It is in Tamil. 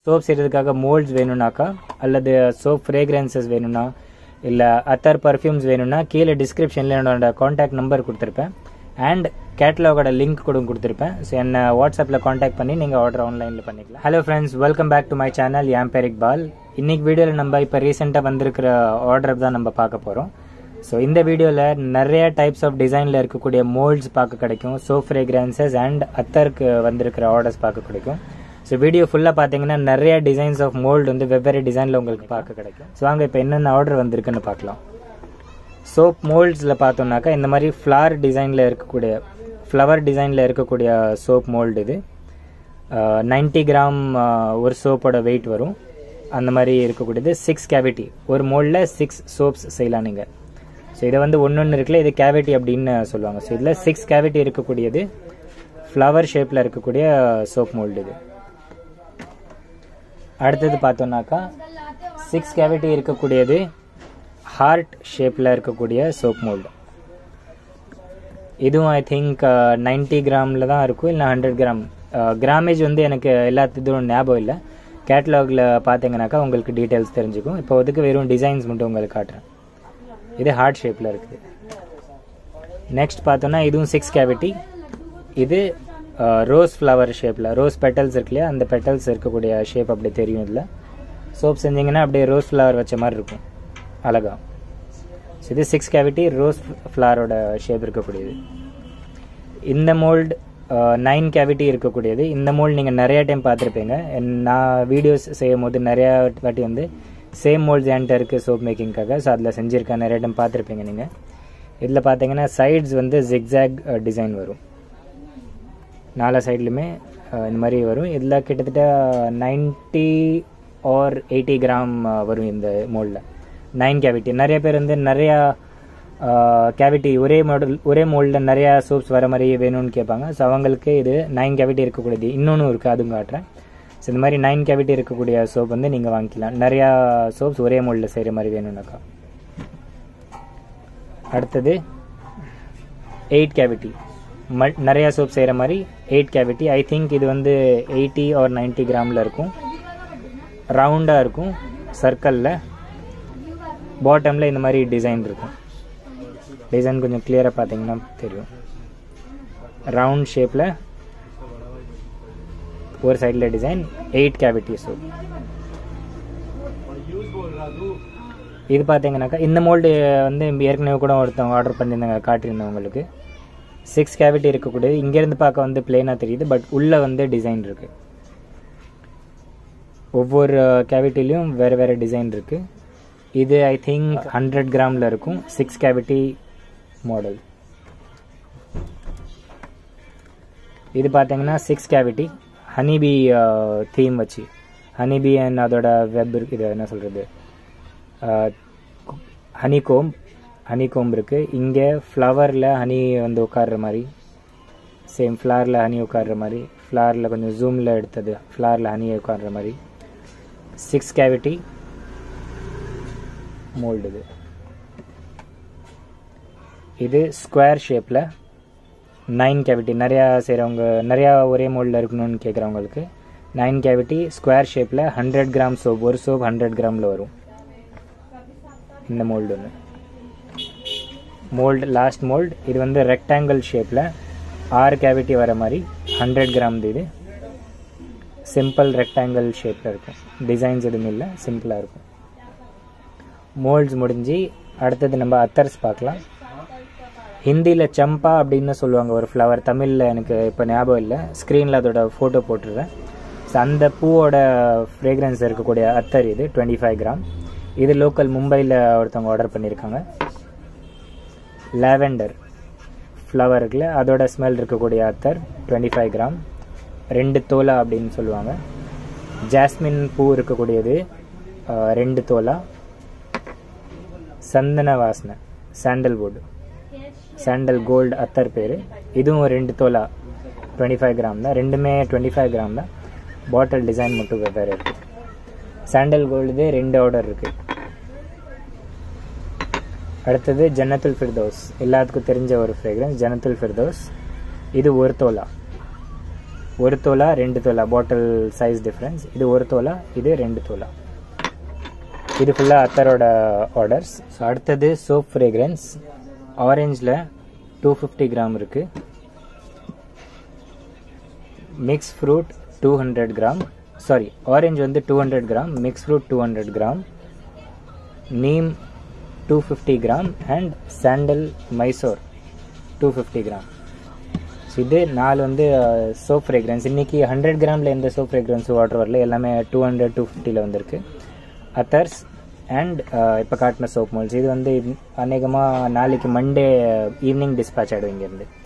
சோப் செய்கிறதுக்காக மோல்ட்ஸ் வேணும்னாக்கா அல்லது சோப் ஃப்ரேக்ரன்சஸ் வேணும்னா இல்லை அத்தர் பர்ஃப்யூம்ஸ் வேணும்னா கீழே டிஸ்கிரிப்ஷனில் என்னோட காண்டாக்ட் நம்பர் கொடுத்துருப்பேன் அண்ட் கேட்டலாகோட லிங்க் கூட கொடுத்துருப்பேன் ஸோ என்ன வாட்ஸ்அப்பில் காண்டாக்ட் பண்ணி நீங்கள் ஆர்டர் ஆன்லைனில் பண்ணிக்கலாம் hello friends welcome back to my channel என் பேர் இக்பால் இன்னைக்கு வீடியோவில் நம்ம இப்போ ரீசெண்டாக வந்திருக்கிற ஆர்டர் தான் நம்ம பார்க்க போகிறோம் ஸோ இந்த வீடியோவில் நிறைய டைப்ஸ் ஆஃப் டிசைனில் இருக்கக்கூடிய மோல்ட்ஸ் பார்க்க கிடைக்கும் சோப் ஃப்ரேக்ரன்சஸ் அண்ட் அத்தருக்கு வந்திருக்கிற ஆர்டர்ஸ் பார்க்க கிடைக்கும் ஸோ வீடியோ ஃபுல்லாக பார்த்தீங்கன்னா நிறைய டிசைன்ஸ் ஆஃப் மோல்டு வந்து வெவ்வேறு டிசைனில் உங்களுக்கு பார்க்க கிடைக்கும் ஸோ அங்கே இப்போ என்னென்ன ஆர்டர் வந்திருக்குன்னு பார்க்கலாம் சோப் மோல்ட்ஸில் பார்த்தோம்னாக்கா இந்த மாதிரி ஃப்ளார் டிசைனில் இருக்கக்கூடிய ஃப்ளவர் டிசைனில் இருக்கக்கூடிய சோப் மோல்டு இது நைன்ட்டி கிராம் ஒரு சோப்போட வெயிட் வரும் அந்த மாதிரி இருக்கக்கூடியது சிக்ஸ் கேவிட்டி ஒரு மோல்டில் சிக்ஸ் சோப்ஸ் செய்யலாம் நீங்கள் ஸோ இதை வந்து ஒன்று ஒன்று இருக்குல்ல இது கேவிட்டி அப்படின்னு சொல்லுவாங்க ஸோ இதில் சிக்ஸ் கேவிட்டி இருக்கக்கூடியது ஃப்ளவர் ஷேப்பில் இருக்கக்கூடிய சோப் மோல்டு இது அடுத்தது பார்த்தோம்னாக்கா சிக்ஸ் கேவிட்டி இருக்கக்கூடியது ஹார்ட் ஷேப்பில் இருக்கக்கூடிய சோப் மோல்டு இதுவும் ஐ திங்க் நைன்ட்டி கிராமில் தான் இருக்கும் இல்லை ஹண்ட்ரட் கிராம் கிராமேஜ் வந்து எனக்கு எல்லாத்துக்கும் ஞாபகம் இல்லை கேட்டலாகில் பார்த்தீங்கன்னாக்கா உங்களுக்கு டீட்டெயில்ஸ் தெரிஞ்சுக்கும் இப்போ அதுக்கு வெறும் டிசைன்ஸ் மட்டும் உங்களுக்கு காட்டுறேன் இது ஹார்ட் ஷேப்பில் இருக்குது நெக்ஸ்ட் பார்த்தோன்னா இதுவும் சிக்ஸ் கேவிட்டி இது ரோஸ் ஃப்ளவர் ஷேப்பில் ரோஸ் பெட்டல்ஸ் இருக்கு இல்லையா அந்த பெட்டல்ஸ் இருக்கக்கூடிய ஷேப் அப்படி தெரியும் இதில் சோப் செஞ்சிங்கன்னா அப்படியே ரோஸ் ஃப்ளவர் வச்ச மாதிரி இருக்கும் அழகா ஸோ இது சிக்ஸ் கேவிட்டி ரோஸ் ஃப்ளவரோட ஷேப் இருக்கக்கூடியது இந்த மோல்டு நைன் கேவிட்டி இருக்கக்கூடியது இந்த மோல்டு நீங்கள் நிறைய டைம் பார்த்துருப்பீங்க நான் வீடியோஸ் செய்யும் போது நிறையா வாட்டி வந்து சேம் மோல்ட்ஸ் என்கிட்ட இருக்குது சோப் மேக்கிங்காக ஸோ அதில் செஞ்சுருக்கேன் நிறைய டைம் பார்த்துருப்பீங்க நீங்கள் இதில் பார்த்தீங்கன்னா சைட்ஸ் வந்து ஜிக்ஸாக் டிசைன் வரும் நாலா சைட்லையுமே இந்த மாதிரி வரும் இதில் கிட்டத்தட்ட நைன்ட்டி ஆர் எயிட்டி கிராம் வரும் இந்த மோல்டில் நைன் கேவிட்டி நிறைய பேர் வந்து நிறையா கேவிட்டி ஒரே மாடல் ஒரே மோல்டில் நிறையா சோப்ஸ் வர மாதிரி வேணும்னு கேட்பாங்க ஸோ அவங்களுக்கு இது நைன் கேவிட்டி இருக்கக்கூடியது இன்னொன்று இருக்குது அதுவும் காட்டுறேன் ஸோ இந்த மாதிரி நைன் கேவிட்டி இருக்கக்கூடிய சோப் வந்து நீங்கள் வாங்கிக்கலாம் நிறையா சோப்ஸ் ஒரே மோல்டில் செய்கிற மாதிரி வேணும்னாக்கா அடுத்தது எயிட் கேவிட்டி மல் நிறையா சோப் செய்கிற மாதிரி எயிட் கேவிட்டி ஐ திங்க் இது வந்து எயிட்டி ஆர் நைன்ட்டி கிராமில் இருக்கும் ரவுண்டாக இருக்கும் சர்க்கிளில் பாட்டமில் இந்த மாதிரி டிசைன் இருக்கும் டிசைன் கொஞ்சம் கிளியராக பார்த்தீங்கன்னா தெரியும் ரவுண்ட் ஷேப்பில் ஒரு சைடில் டிசைன் எயிட் கேவிட்டி சோப் இது பார்த்தீங்கன்னாக்கா இந்த மோல்டு வந்து ஏற்கனவே கூட ஒருத்தவங்க ஆர்டர் பண்ணியிருந்தாங்க காட்டியிருந்தேன் உங்களுக்கு சிக்ஸ் கேவிட்டி இருக்கக்கூடியது இங்கேருந்து பார்க்க வந்து பிளெயினாக தெரியுது பட் உள்ளே வந்து டிசைன் இருக்குது ஒவ்வொரு கேவிட்டிலையும் வேறு வேறு டிசைன் இருக்குது இது ஐ திங்க் ஹண்ட்ரட் கிராமில் இருக்கும் சிக்ஸ் கேவிட்டி மாடல் இது பார்த்தீங்கன்னா சிக்ஸ் கேவிட்டி ஹனிபி தீம் வச்சு ஹனிபி அண்ட் அதோட வெப் இது என்ன சொல்கிறது ஹனி கோம் ஹனி கோம் இருக்குது இங்கே ஃப்ளவரில் ஹனி வந்து உட்கார்ற மாதிரி சேம் ஃப்ளாரில் ஹனி உட்கார்ற மாதிரி ஃப்ளாரில் கொஞ்சம் ஜூமில் எடுத்தது ஃப்ளாரில் ஹனி உட்கார்ற மாதிரி சிக்ஸ் கேவிட்டி மோல்டு இது இது ஸ்கொயர் ஷேப்பில் நைன் கேவிட்டி நிறையா செய்கிறவங்க நிறையா ஒரே மோல்டில் இருக்கணும்னு கேட்குறவங்களுக்கு நைன் கேவிட்டி ஸ்கொயர் ஷேப்பில் ஹண்ட்ரட் கிராம் சோப் ஒரு சோப் ஹண்ட்ரட் கிராமில் வரும் இந்த மோல்டு ஒன்று மோல்டு லாஸ்ட் மோல்டு இது வந்து ரெக்டாங்கிள் ஷேப்பில் ஆறு கேவிட்டி வர மாதிரி ஹண்ட்ரட் கிராம் இது சிம்பிள் ரெக்டாங்கிள் ஷேப்பில் இருக்கும் டிசைன்ஸ் எதுவும் இல்லை சிம்பிளாக இருக்கும் மோல்ட்ஸ் முடிஞ்சு அடுத்தது நம்ம அத்தர்ஸ் பார்க்கலாம் ஹிந்தியில் சம்பா அப்படின்னு சொல்லுவாங்க ஒரு ஃப்ளவர் தமிழில் எனக்கு இப்போ ஞாபகம் இல்லை ஸ்க்ரீனில் அதோட ஃபோட்டோ போட்டுருவேன் ஸோ அந்த பூவோட ஃப்ரேக்ரன்ஸ் இருக்கக்கூடிய அத்தர் இது டுவெண்ட்டி ஃபைவ் கிராம் இது லோக்கல் மும்பையில் ஒருத்தவங்க ஆர்டர் பண்ணியிருக்காங்க லாவெண்டர் ஃப்ளவர் இருக்குல்ல அதோட ஸ்மெல் இருக்கக்கூடிய அத்தர் டுவெண்ட்டி ஃபைவ் கிராம் ரெண்டு தோலா அப்படின்னு சொல்லுவாங்க ஜாஸ்மின் பூ இருக்கக்கூடியது ரெண்டு தோலா சந்தன வாசனை சாண்டல்வுட் சாண்டல் கோல்டு அத்தர் பேர் இதுவும் ரெண்டு தோலா டுவெண்ட்டி ஃபைவ் கிராம் தான் ரெண்டுமே டுவெண்ட்டி ஃபைவ் கிராம் தான் பாட்டில் டிசைன் மட்டும் வெவ்வேறு இருக்குது சாண்டல் கோல்டு ரெண்டு ஆர்டர் இருக்குது அடுத்தது ஜன்னத்துல் ஃபிர்தோஸ் எல்லாத்துக்கும் தெரிஞ்ச ஒரு ஃப்ரேக்ரன்ஸ் ஜன்னத்துல் ஃபிர்தோஸ் இது ஒரு தோலா ஒரு தோலா ரெண்டு தோலா பாட்டில் சைஸ் டிஃப்ரென்ஸ் இது ஒரு தோலா இது ரெண்டு தோலா இது ஃபுல்லாக அத்தரோட ஆர்டர்ஸ் ஸோ அடுத்தது சோப் ஃப்ரேக்ரன்ஸ் ஆரஞ்சில் டூ ஃபிஃப்டி கிராம் இருக்குது mix fruit two hundred gram sorry orange வந்து two hundred gram mix fruit two hundred gram neem two fifty gram and sandal Mysore two fifty gram so இது நாலு வந்து சோப் ஃப்ரேக்ரன்ஸ் இன்றைக்கி ஹண்ட்ரட் கிராமில் எந்த சோப் ஃப்ரேக்ரன்ஸும் ஆர்டர் வரல எல்லாமே டூ ஹண்ட்ரட் டூ ஃபிஃப்டியில் வந்திருக்கு அத்தர்ஸ் அண்ட் இப்போ காட்டின சோப் மோல்ஸ் இது வந்து அநேகமாக நாளைக்கு மண்டே ஈவினிங் டிஸ்பேச் ஆகிடும் இங்கேருந்து